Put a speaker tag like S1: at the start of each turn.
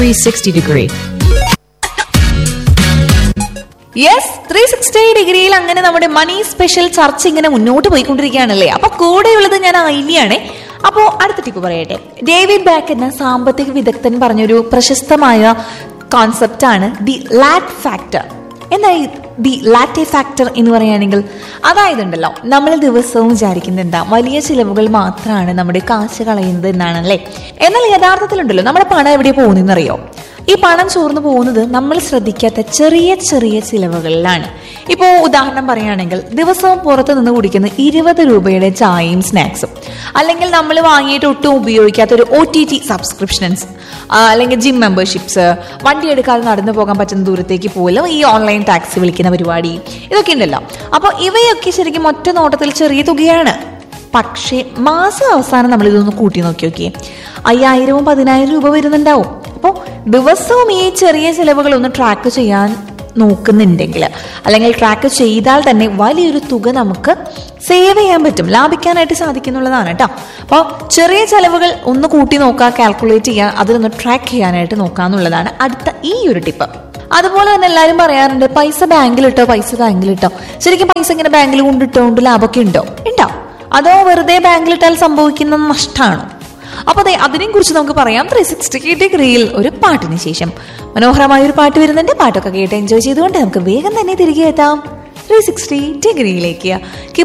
S1: 360 degree.
S2: Yes three sixty ഡിഗ്രിയിൽ അങ്ങനെ നമ്മുടെ മണി സ്പെഷ്യൽ ചർച്ച ഇങ്ങനെ മുന്നോട്ട് പോയിക്കൊണ്ടിരിക്കുകയാണല്ലേ അപ്പൊ കൂടെയുള്ളത് ഞാൻ ഐലിയാണ് അപ്പോ അടുത്ത ടിപ്പ് പറയട്ടെ ഡേവിഡ് ബാക്ക് എന്ന സാമ്പത്തിക വിദഗ്ധൻ പറഞ്ഞൊരു പ്രശസ്തമായ കോൺസെപ്റ്റ് ആണ് ദി ലാറ്റ് ഫാക്ടർ എന്താ ഈ ദി ലാറ്റെ ഫാക്ടർ എന്ന് പറയുകയാണെങ്കിൽ അതായത് ഉണ്ടല്ലോ നമ്മൾ ദിവസവും വിചാരിക്കുന്നത് എന്താ വലിയ ചിലവുകൾ മാത്രമാണ് നമ്മുടെ കാശ് കളയുന്നത് എന്നാണല്ലേ എന്നാൽ യഥാർത്ഥത്തിലുണ്ടല്ലോ നമ്മുടെ പണം എവിടെ പോകുന്നതെന്നറിയോ ഈ പണം ചോർന്നു പോകുന്നത് നമ്മൾ ശ്രദ്ധിക്കാത്ത ചെറിയ ചെറിയ ചിലവുകളിലാണ് ഇപ്പോൾ ഉദാഹരണം പറയുകയാണെങ്കിൽ ദിവസവും പുറത്തു നിന്ന് കുടിക്കുന്ന ഇരുപത് രൂപയുടെ ചായയും സ്നാക്സും അല്ലെങ്കിൽ നമ്മൾ വാങ്ങിയിട്ട് ഒട്ടും ഉപയോഗിക്കാത്ത ഒരു ഒ ടി ടി സബ്സ്ക്രിപ്ഷൻസ് അല്ലെങ്കിൽ ജിം മെമ്പർഷിപ്സ് വണ്ടി എടുക്കാതെ നടന്നു പോകാൻ പറ്റുന്ന ദൂരത്തേക്ക് പോലും ഈ ഓൺലൈൻ ടാക്സി വിളിക്കുന്ന പരിപാടി ഇതൊക്കെ ഉണ്ടല്ലോ അപ്പോൾ ഇവയൊക്കെ ശരിക്കും ഒറ്റ നോട്ടത്തിൽ ചെറിയ തുകയാണ് പക്ഷേ മാസം അവസാനം നമ്മൾ ഇതൊന്ന് കൂട്ടി നോക്കി നോക്കിയേ അയ്യായിരവും പതിനായിരം രൂപ വരുന്നുണ്ടാവും അപ്പോൾ ദിവസവും ഈ ചെറിയ ചിലവുകൾ ഒന്ന് ട്രാക്ക് ചെയ്യാൻ നോക്കുന്നുണ്ടെങ്കിൽ അല്ലെങ്കിൽ ട്രാക്ക് ചെയ്താൽ തന്നെ വലിയൊരു തുക നമുക്ക് സേവ് ചെയ്യാൻ പറ്റും ലാഭിക്കാനായിട്ട് സാധിക്കുന്നുള്ളതാണ് കേട്ടോ അപ്പോൾ ചെറിയ ചെലവുകൾ ഒന്ന് കൂട്ടി നോക്കുക കാൽക്കുലേറ്റ് ചെയ്യുക അതിലൊന്ന് ട്രാക്ക് ചെയ്യാനായിട്ട് നോക്കുക എന്നുള്ളതാണ് അടുത്ത ഈ ഒരു ടിപ്പ് അതുപോലെ തന്നെ എല്ലാവരും പറയാറുണ്ട് പൈസ ബാങ്കിലിട്ടോ പൈസ ബാങ്കിലിട്ടോ ശരിക്കും പൈസ ഇങ്ങനെ ബാങ്കിൽ കൊണ്ടിട്ടോണ്ട് ലാഭമൊക്കെ ഉണ്ടോ ഉണ്ടോ അതോ വെറുതെ ബാങ്കിലിട്ടാൽ സംഭവിക്കുന്ന നഷ്ടമാണോ അപ്പൊ അതെ അതിനെ കുറിച്ച് നമുക്ക് പറയാം ത്രീ സിക്സ്റ്റി ഡിഗ്രിയിൽ ഒരു പാട്ടിന് ശേഷം മനോഹരമായ ഒരു പാട്ട് വരുന്നുണ്ട് പാട്ടൊക്കെ കേട്ട് എൻജോയ് ചെയ്തുകൊണ്ട് നമുക്ക് വേഗം തന്നെ തിരികെ എത്താം ത്രീ സിക്സ്റ്റി ഡിഗ്രിയിലേക്ക്